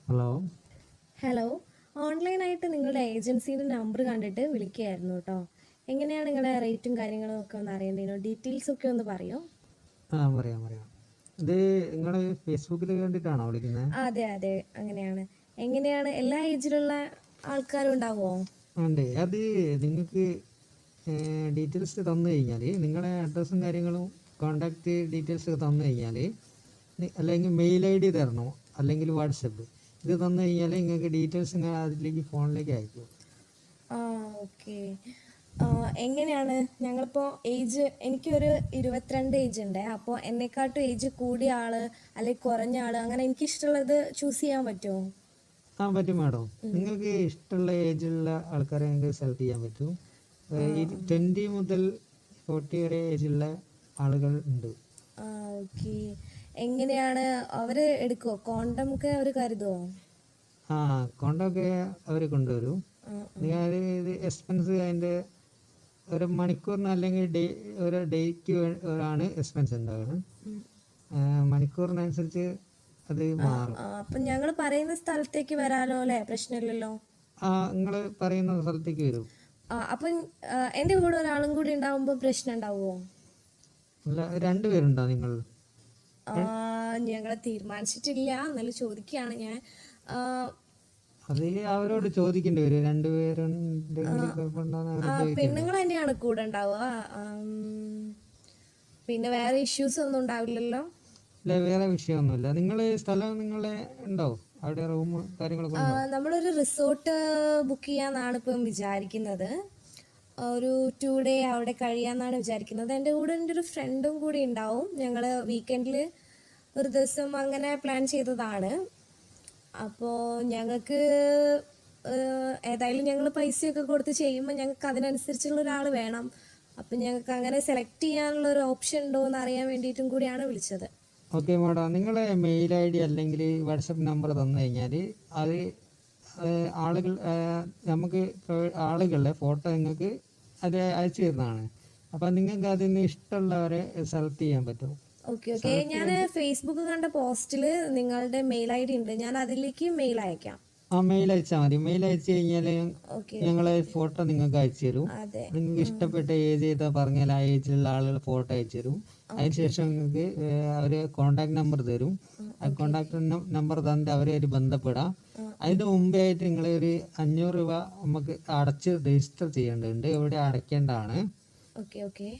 Hello hello ഓൺലൈനായിട്ട് നിങ്ങളുടെ ഏജൻസിയുടെ നമ്പർ കണ്ടിട്ട് വിളിക്കുകയായിരുന്നു കേട്ടോ എങ്ങനെയാണ് നിങ്ങളുടെ റേറ്റും കാര്യങ്ങളും ഒക്കെ ഒന്ന് അറിയേണ്ടതിനോ ഡീറ്റെയിൽസ് ഒക്കെ ഒന്ന് പറയോ ആ പറയാം പറയാം ഇത് നിങ്ങൾ ഫേസ്ബുക്കിൽ കണ്ടിട്ടാണോ വിളിക്കുന്നത് ആ, അതെ അതെ അങ്ങനെയാണ് എങ്ങനെയാണ് എല്ലാ ഏജിലുള്ള ആൾക്കാരും ഉണ്ടാവുമോ ഉണ്ട് അത് നിങ്ങൾക്ക് ഡീറ്റെയിൽസ് തന്നു കഴിഞ്ഞാൽ നിങ്ങളുടെ അഡ്രസ്സും കാര്യങ്ങളും കോണ്ടാക്ട് ഡീറ്റെയിൽസ് തന്നു കഴിഞ്ഞാൽ അല്ലെങ്കിൽ മെയിൽ ഐ ഡി തരണോ അല്ലെങ്കിൽ വാട്സപ്പ് ഇത് തന്നു കഴിഞ്ഞാൽ നിങ്ങൾക്ക് ഡീറ്റെയിൽസ് നിങ്ങൾ അതിലേക്ക് ഫോണിലേക്ക് അയക്കും ആ ഓക്കെ എങ്ങനെയാണ് ഞങ്ങളിപ്പോൾ ഏജ് എനിക്കൊരു ഇരുപത്തിരണ്ട് ഏജ് ഉണ്ട് അപ്പോൾ എന്നെക്കാട്ടും ഏജ് കൂടിയ ആള് അല്ലെങ്കിൽ കുറഞ്ഞ ആള് അങ്ങനെ എനിക്ക് ഇഷ്ടമുള്ളത് ചൂസ് ചെയ്യാൻ പറ്റുമോ ആ പറ്റും മാഡം നിങ്ങൾക്ക് ഇഷ്ടമുള്ള ഏജിലുള്ള ആൾക്കാരെ നിങ്ങൾക്ക് സെലക്ട് ചെയ്യാൻ പറ്റും ട്വൻറ്റി മുതൽ ഫോർട്ടി വരെ ഏജുള്ള ആളുകൾ ഉണ്ട് ആ ഓക്കെ എങ്ങനെയാണ് അവര് എടുക്കുമോ കോണ്ടം ഒക്കെ അവർ കരുതുമോ ആ കൊണ്ടൊക്കെ അവർ കൊണ്ടുവരും ആ, നിങ്ങൾ ഇത് എക്സ്പെൻസ് അതിൻ്റെ ഒരു മണിക്കൂറിന് അല്ലെങ്കിൽ ഡേ ഒരു ഡേക്ക് ആണ് എക്സ്പെൻസ് ഉണ്ടാവുക ഉം. ആ, മണിക്കൂറിനനുസരിച്ച് അത് മാറും ആ, അപ്പം ഞങ്ങൾ പറയുന്ന സ്ഥലത്തേക്ക് വരാലോ അല്ലേ പ്രശ്നമില്ലല്ലോ ആ നിങ്ങൾ പറയുന്ന സ്ഥലത്തേക്ക് വരും ആ, അപ്പം ആ, എൻ്റെ കൂടെ ഒരാളും കൂടി ഉണ്ടാവുമ്പോൾ പ്രശ്നം ഉണ്ടാവുമോ അല്ല രണ്ടുപേരുണ്ടോ നിങ്ങൾ ഞങ്ങൾ തീരുമാനിച്ചിട്ടില്ല എന്നാലും ചോദിക്കുകയാണ് ഞാൻ ആ, അത് അവരോട് ചോദിക്കേണ്ടി വരും രണ്ടുപേരുണ്ടെങ്കിൽ കുഴപ്പമുണ്ടോന്ന് അവർ ആ, പെണ്ണുങ്ങൾ തന്നെയാണ് കൂടെ ഉണ്ടാവുക ആം, പിന്നെ വേറെ ഇഷ്യൂസ് ഒന്നും ഉണ്ടാവില്ലല്ലോ ഇല്ല വേറെ വിഷയമൊന്നുമില്ല നിങ്ങൾ സ്ഥലം നിങ്ങളെ ഉണ്ടോ അവിടെ റൂം കാര്യങ്ങളൊക്കെ ആ, ഉണ്ടോ നമ്മളൊരു റിസോർട്ട് ബുക്ക് ചെയ്യാന്നാണ് ഇപ്പം വിചാരിക്കുന്നത് ഒരു ടു ഡേ അവിടെ കഴിയാന്നാണ് വിചാരിക്കുന്നത് എൻ്റെ കൂടെ എൻ്റെ ഒരു ഫ്രണ്ടും കൂടി ഉണ്ടാവും ഞങ്ങൾ വീക്കെൻഡിൽ ഒരു ദിവസം അങ്ങനെ പ്ലാൻ ചെയ്തതാണ് അപ്പോൾ ഞങ്ങൾക്ക് ഏതായാലും ഞങ്ങൾ പൈസയൊക്കെ കൊടുത്ത് ചെയ്യുമ്പോൾ ഞങ്ങൾക്ക് അതിനനുസരിച്ചുള്ള ഒരാൾ വേണം അപ്പം ഞങ്ങൾക്ക് അങ്ങനെ സെലക്ട് ചെയ്യാനുള്ള ഒരു ഓപ്ഷൻ ഉണ്ടോ എന്ന് അറിയാൻ വേണ്ടിയിട്ടും കൂടിയാണ് വിളിച്ചത് ഓക്കെ മാഡം നിങ്ങളെ മെയിൽ ഐ ഡി അല്ലെങ്കിൽ വാട്സപ്പ് നമ്പർ തന്നു കഴിഞ്ഞാൽ അത് ഏഹ്, ആളുകൾ ഏഹ്, നമുക്ക് ഇപ്പോൾ ആളുകളുടെ ഫോട്ടോ നിങ്ങൾക്ക് അത് അയച്ചു തരുന്നതാണ് അപ്പം നിങ്ങൾക്ക് അതിന് ഇഷ്ടമുള്ളവരെ സെലക്ട് ചെയ്യാൻ പറ്റും ഓക്കെ ഓക്കെ ഞാൻ ഫേസ്ബുക്ക് കണ്ട പോസ്റ്റിൽ നിങ്ങളുടെ മെയിൽ ഐ ഡി ഉണ്ട് ഞാൻ അതിലേക്ക് മെയിൽ അയക്കാം ആ മെയിൽ അയച്ചാൽ മതി മെയിൽ അയച്ചു കഴിഞ്ഞാൽ ഓക്കെ ഞങ്ങളെ ഫോട്ടോ നിങ്ങൾക്ക് അയച്ചു തരും അതെ നിങ്ങൾക്ക് ഇഷ്ടപ്പെട്ട ഏജ് ചെയ്താ പറഞ്ഞാൽ ആ ഏജിലുള്ള ആളുകൾ ഫോട്ടോ അയച്ചു തരും അതിനുശേഷം നിങ്ങൾക്ക് അവർ കോണ്ടാക്ട് നമ്പർ തരും ആ കോണ്ടാക്ട് നമ്പർ തന്നിട്ട് അവരായിട്ട് ബന്ധപ്പെടാം അതിന് മുമ്പേ ആയിട്ട് നിങ്ങൾ ഒരു അഞ്ഞൂറ് രൂപ നമുക്ക് അടച്ച് രജിസ്റ്റർ ചെയ്യേണ്ടതുണ്ട് ഇവിടെ അടയ്ക്കേണ്ടതാണ് ഓക്കെ ഓക്കെ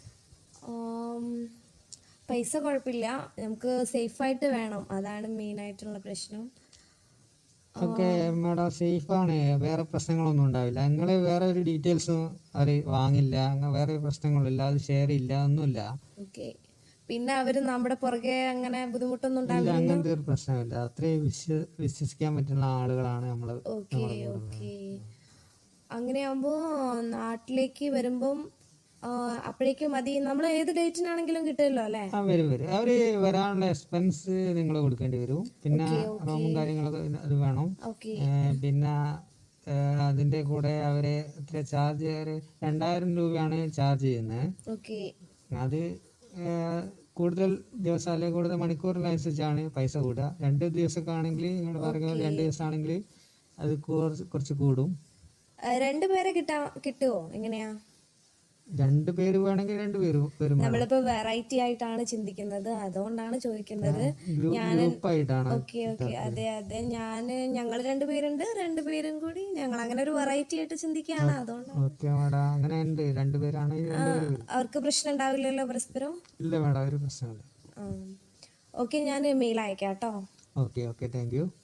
പൈസ കുഴപ്പമില്ല നമുക്ക് സേഫായിട്ട് വേണം അതാണ് മെയിൻ ആയിട്ടുള്ള പ്രശ്നം ഓക്കെ മാഡം സേഫാണ് വേറെ പ്രശ്നങ്ങളൊന്നും ഉണ്ടാവില്ല നിങ്ങൾ വേറെ ഒരു ഡീറ്റെയിൽസും അവർ വാങ്ങില്ല അങ്ങനെ വേറെ പ്രശ്നങ്ങളില്ല അത് ഷെയർ ഇല്ല ഒന്നുമില്ല ഓക്കെ പിന്നെ അവര് നമ്മുടെ പുറകെ അങ്ങനെ ബുദ്ധിമുട്ടൊന്നും ഇല്ല ഉണ്ടാവില്ല അങ്ങനത്തെ ഒരു പ്രശ്നമില്ല അത്രയും വിശ്വ വിശ്വസിക്കാൻ പറ്റുന്ന ആളുകളാണ് നമ്മൾ ഓക്കെ ഓക്കെ അങ്ങനെയാകുമ്പോൾ നാട്ടിലേക്ക് വരുമ്പം ആ, അപ്പോഴേക്ക് മതി നമ്മൾ ഏത് ഡേറ്റിനാണെങ്കിലും കിട്ടുമല്ലോ അല്ലേ ആ വരും വരും അവര് വരാനുള്ള എക്സ്പെൻസ് നിങ്ങൾ കൊടുക്കേണ്ടി വരും പിന്നെ റൂമും കാര്യങ്ങളൊക്കെ അത് വേണം ഓക്കെ ഏ, പിന്നെ ഏ, അതിന്റെ കൂടെ അവര് എത്ര ചാർജ് ഒരു രണ്ടായിരം രൂപയാണ് ചാർജ് ചെയ്യുന്നത് ഓക്കെ അത് ഏ, കൂടുതൽ ദിവസം അല്ലെങ്കിൽ കൂടുതൽ മണിക്കൂറിനനുസരിച്ചാണ് പൈസ കൂടുക രണ്ട് ദിവസമൊക്കെ ആണെങ്കിൽ നിങ്ങൾ പറഞ്ഞ രണ്ട് ദിവസം ആണെങ്കിൽ അത് കുറച്ച് കുറച്ച് കൂടും രണ്ടുപേരെ കിട്ടാ കിട്ടുമോ എങ്ങനെയാ രണ്ട് പേര് വേണമെങ്കിൽ രണ്ട് പേര് വരും നമ്മളിപ്പോ വെറൈറ്റി ആയിട്ടാണ് ചിന്തിക്കുന്നത് അതുകൊണ്ടാണ് ചോദിക്കുന്നത് ഞാൻ ഗ്രൂപ്പായിട്ടാണ് ഓക്കെ ഓക്കെ അതെ അതെ ഞാൻ ഞങ്ങൾ രണ്ടുപേരുണ്ട് രണ്ടുപേരും കൂടി ഞങ്ങൾ അങ്ങനെ ഒരു വെറൈറ്റി ആയിട്ട് ചിന്തിക്കുകയാണ് അതുകൊണ്ടാണ് ഓക്കെ മാഡം അങ്ങനെ ഉണ്ട് രണ്ടുപേരാണെങ്കിൽ രണ്ടുപേര് വരും അവർക്ക് പ്രശ്നം ഉണ്ടാവില്ലല്ലോ പരസ്പരം ഇല്ല മാഡം ഒരു പ്രശ്നമില്ല ഓക്കെ ഞാൻ മെയിൽ അയക്കാം കേട്ടോ ഓക്കെ ഓക്കെ താങ്ക് യു